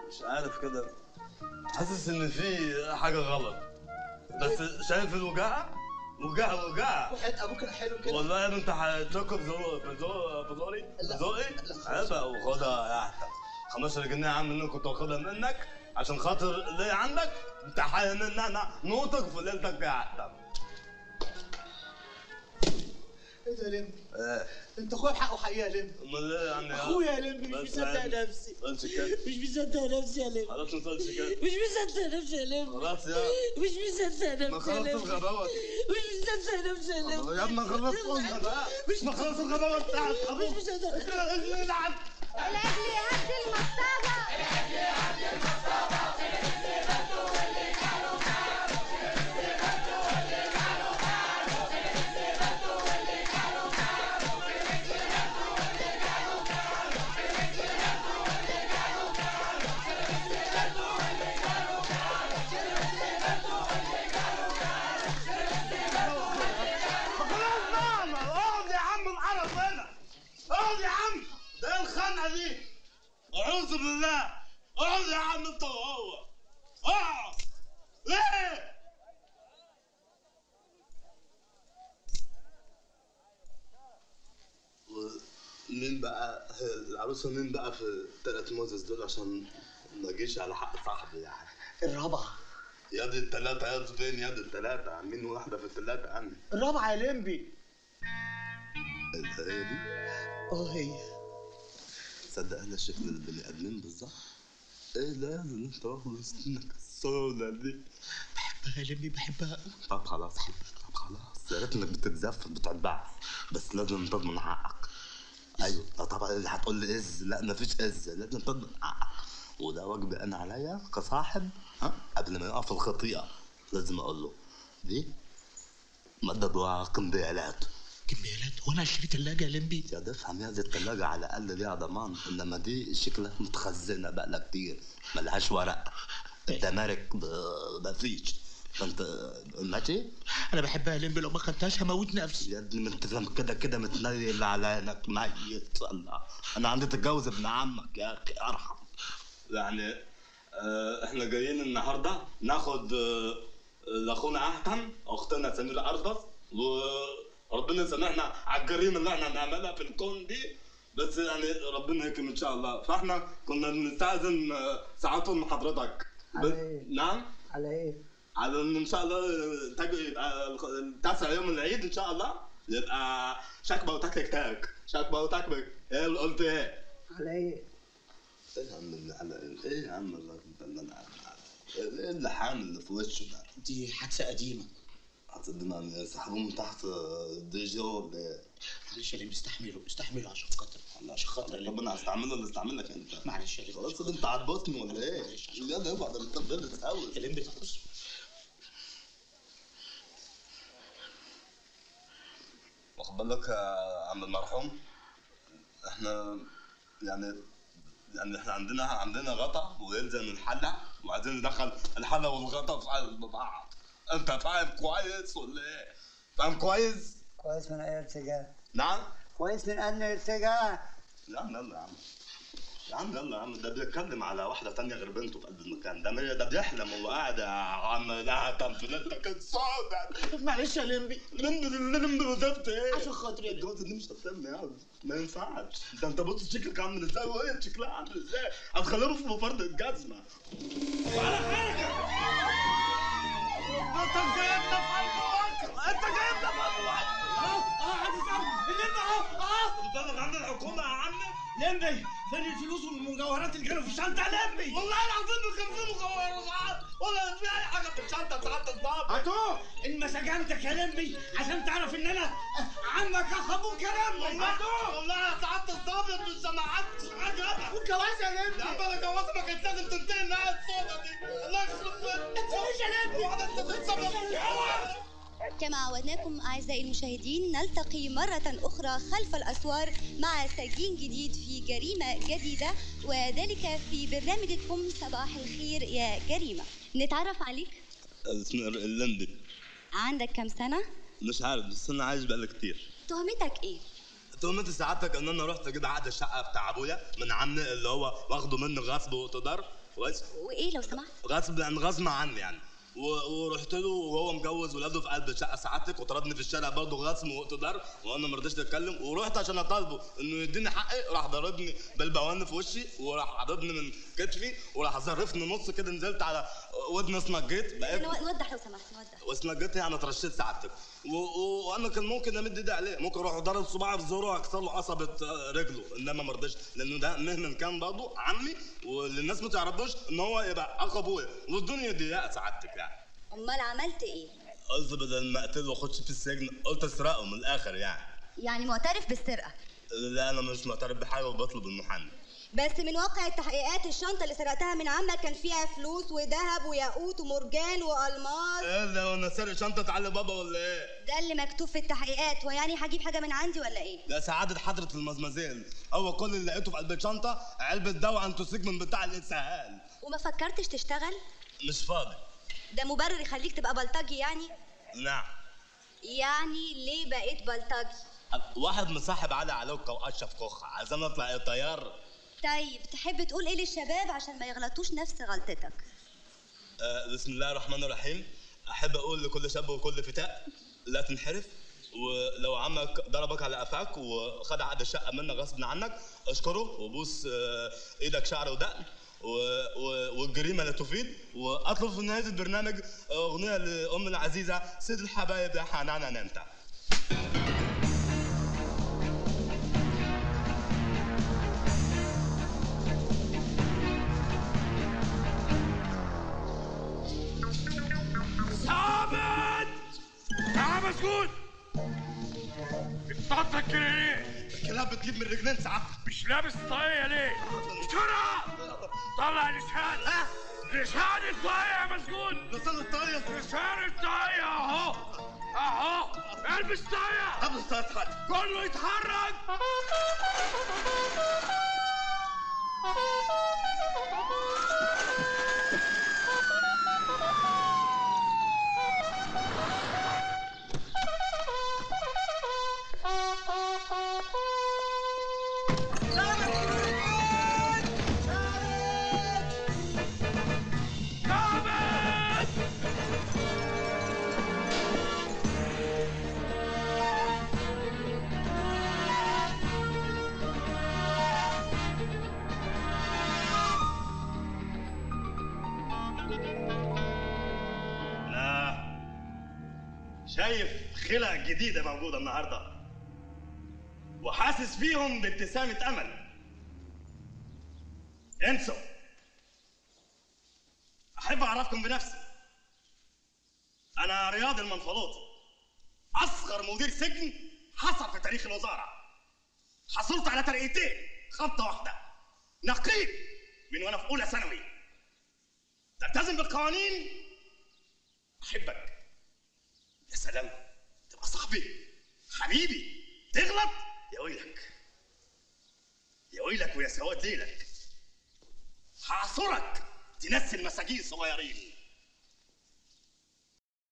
مش عارف كده حاسس ان في حاجه غلط بس شايف الوجاعه وجاعه وجاعه وحياة ابوك الحلو كده والله يا ابني انت هتشكر في زو- في زو- في زوري لا. ذوقي لا خلاص. عيبها وخدها يا احمد 15 جنيه يا عم اللي كنت واخدها منك عشان خاطر ليا عندك انت حاين ان انا نوتك في ليلتك يا احمد ايه ده يا لمبي ايه انت اخويا بحقه حقيقه يا لمبي امال ايه يعني اخويا يا لمبي مش بس مصدق يعني. نفسي قلتش كده مش مصدق نفسي يا لمبي خلاص ما تقولش كده مش مصدق نفسي يا لمبي خلاص يا مش مصدق ما نفسي يا خلاص لمبي الغباوه دي مش مصدق نفسي يا لمبي يا ابني خلاص قلنا بقى مش ما خلاص الغباوه بتاعت مش ابوك مصدق العب الاهلي هد المصطبه خلاص بقى ما- اقعد يا عم القرف هنا اقعد يا عم ده ايه الخنقه دي اعوذ بالله اقعد يا عم انت وهو اقعد ليه مين بقى العروسه مين بقى في الثلاث موزز دول عشان ما اجيش على حق صاحبي يعني الرابعه يا دي الثلاثه يا دي فين يا دي الثلاثه عاملين واحده في الثلاثه عني الرابعه يا لمبي هي دي اه هي تصدق انا شكل البني ادمين بالظبط ايه لازم انت واخد سنك السودا دي بحبها يا لمبي بحبها طب خلاص طب خلاص يا ريت انك بتتزفت بتتبع بس لازم تضمن حقك ايوه آه طبعا اللي هتقول لي از لا مفيش از لازم تضمن حقك وده واجبي انا عليا كصاحب ها قبل ما يقف الخطيئه لازم اقول له دي مدد وقنبيالات كمبيالات وانا اشتري ثلاجه يا لمبي يا ده افهم يا دي التلاجة على الأقل ليها ضمان إنما دي شكلها متخزنة بقالها كتير ملهاش ورق الدمارك ب- مفيش فأنت ماشي؟ انا بحبها يا لمبي لو ما خدتهاش هموت نفسي يا ابني ما انت فاهم كده كده متنيل على عينك ميت الله انا عندي تتجوز ابن عمك يا اخي ارحم يعني آه احنا جايين النهارده ناخد آه لاخونا احتم اختنا سميره اربس وربنا يسامحنا على الجريمه اللي احنا هنعملها في الكون دي بس يعني ربنا يكرم ان شاء الله فاحنا كنا بنستاذن آه، ساعتهم من حضرتك ب... على إيه؟ نعم على ايه؟ على ان ان شاء الله تاج يبقى الخ- التاسع يوم العيد ان شاء الله يبقى شكبه وتكتك تاك شكبه وتكبك ايه اللي قلت ايه؟ على ايه؟ ايه يا عم اللي على ايه يا عم الراجل ده اللي انا عامل ايه اللي حامل اللي في وشه ده؟ دي حادثه قديمه هتصدقني سحبوه من تحت دي جي ولا ايه؟ معلش يا لمبي استحمله استحمله عشان خاطر عشان خاطر يا لمبي ربنا هستعمله اللي استعملك انت معلش يا لمبي خلاص كده انت عبطني ولا ايه؟ يلا يبقى ده انت بلد قوي يا لمبي بص واخد بالك يا عم المرحوم احنا يعني يعني احنا عندنا عندنا غطا ويلزم الحلة وعايزين ندخل الحلة والغطا في قلب بعض انت فاهم كويس ولا ايه؟ فاهم كويس؟ كويس من اي ارتجاع نعم؟ كويس من ان ارتجاع يا عم يلا يا عم يا عم يلا يا عم ده بيتكلم على واحدة تانية غير بنته في قلب المكان ده ده بيحلم وهو قاعد يا عم لا تنفلتك السوداء معلش يا لمبي لمبي لمبي وزفت ايه؟ عشان خاطر يا لمبي الجوازة دي مش هتتم يعني ما ينفعش ده انت بص شكلك عامل ازاي وهي شكلها عامل ازاي هتخليهم في مفرد الجزمة ولا حاجة انت جايبنا في قلب مصر انت جايبنا في قلب مصر اه اه عايز اسمع اللمبي اهو اه بتبلغ عند الحكومة يا عم لمبي فين الفلوس والمجوهرات اللي كانوا في الشنطة يا لمبي والله العظيم ما كان في مجوهرات ولا في اي حاجة في الشنطة بتاعت الضابط هاتوه ان ما سجنتك يا لمبي عشان تعرف ان انا عمك اخ ابوك يا لمبي والله والله يا سعادة الضابط مش سمعتش حاجة والجواز يا لمبي يا عم انا جوازي ما كانت لازم تنتهي النهايه السوداء دي الله يخرب بيتك تقولش يا لمبي واحدة انت تتسبب كما عودناكم أعزائي المشاهدين نلتقي مرة أخرى خلف الأسوار مع سجين جديد في جريمة جديدة وذلك في برنامجكم صباح الخير يا جريمة نتعرف عليك اسمي اللندي عندك كم سنة؟ مش عارف بس انا عايش بقالي كتير تهمتك إيه؟ تهمة سعادتك ان انا رحت اجيب عقد الشقه بتاع ابويا من عمي اللي هو واخده مني غصب وتقدر كويس وايه لو سمحت غصب لان غصب عني يعني و- ورحت له وهو مجوز ولاده في قلب الشقه سعادتك وطردني في الشارع برضه غصب وتقدر وانا ما رضيتش اتكلم ورحت عشان اطالبه انه يديني حقي راح ضربني بالبوان في وشي وراح عضبني من كتفي وراح ظرفني نص كده نزلت على ودني اسنجيت بقيت نو- نوضح لو سمحت نوضح واسنجتني يعني اترشيت سعادتك و... و... وانا كان ممكن امد ايدي عليه ممكن اروح ضرب صباعي في زوره واكسر له قصبه آه، رجله انما ما رضيتش لانه ده مهما كان برضه عمي واللي الناس ما تعرفوش ان هو يبقى اخ ابويا والدنيا ضيقه سعادتك يعني امال عملت ايه قلت بدل ما اقتله واخش في السجن قلت اسرقه من الاخر يعني يعني معترف بالسرقه لا انا مش معترف بحاجه وبطلب المحامي بس من واقع التحقيقات الشنطه اللي سرقتها من عمك كان فيها فلوس وذهب وياقوت ومرجان والماس ايه ده وانا سارق شنطه علي بابا ولا ايه؟ ده اللي مكتوب في التحقيقات ويعني هجيب حاجه من عندي ولا ايه لا سعادة حضرة المزمزيل هو كل اللي لقيته في قلب الشنطة علبة دواء انتوسيك من بتاع الإسهال وما فكرتش تشتغل مش فاضي ده مبرر يخليك تبقى بلطجي يعني نعم يعني ليه بقيت بلطجي واحد مصاحب علي علوكة واشرف كوخة عايزين نطلع طيار طيب تحب تقول ايه للشباب عشان ما يغلطوش نفس غلطتك آه بسم الله الرحمن الرحيم احب اقول لكل شاب وكل فتاة لا تنحرف ولو عمك ضربك على قفاك وخد عقد الشقه منك غصب عنك اشكره وبوس آه، ايدك شعر ودقن و... و... والجريمه لا تفيد واطلب في نهايه البرنامج اغنيه لام العزيزه سيد الحبايب يا حنانا ننت ثابت يا مسجون بتطلع كده ليه؟ الكلاب بتجيب من رجلين ساعتها مش لابس طاقية ليه؟ بسرعة طلع الإشهاد ها؟ الإشهاد الطاقية يا مسجون لسان الطاير لسان الطاقية أهو أهو البس طاقية قبل الطاير كله يتحرك ثابت لا شايف خلق جديدة موجودة النهاردة وحاسس فيهم بابتسامة أمل انسوا أحب أعرفكم بنفسي أنا رياض المنفلوطي أصغر مدير سجن حصل في تاريخ الوزارة حصلت على ترقيتين خبطة واحدة نقيب من وأنا في أولى ثانوي تلتزم بالقوانين احبك يا سلام تبقى صاحبي حبيبي تغلط يا ويلك يا ويلك ويا سواد ليلك هعصرك تنسي المساجين الصغيرين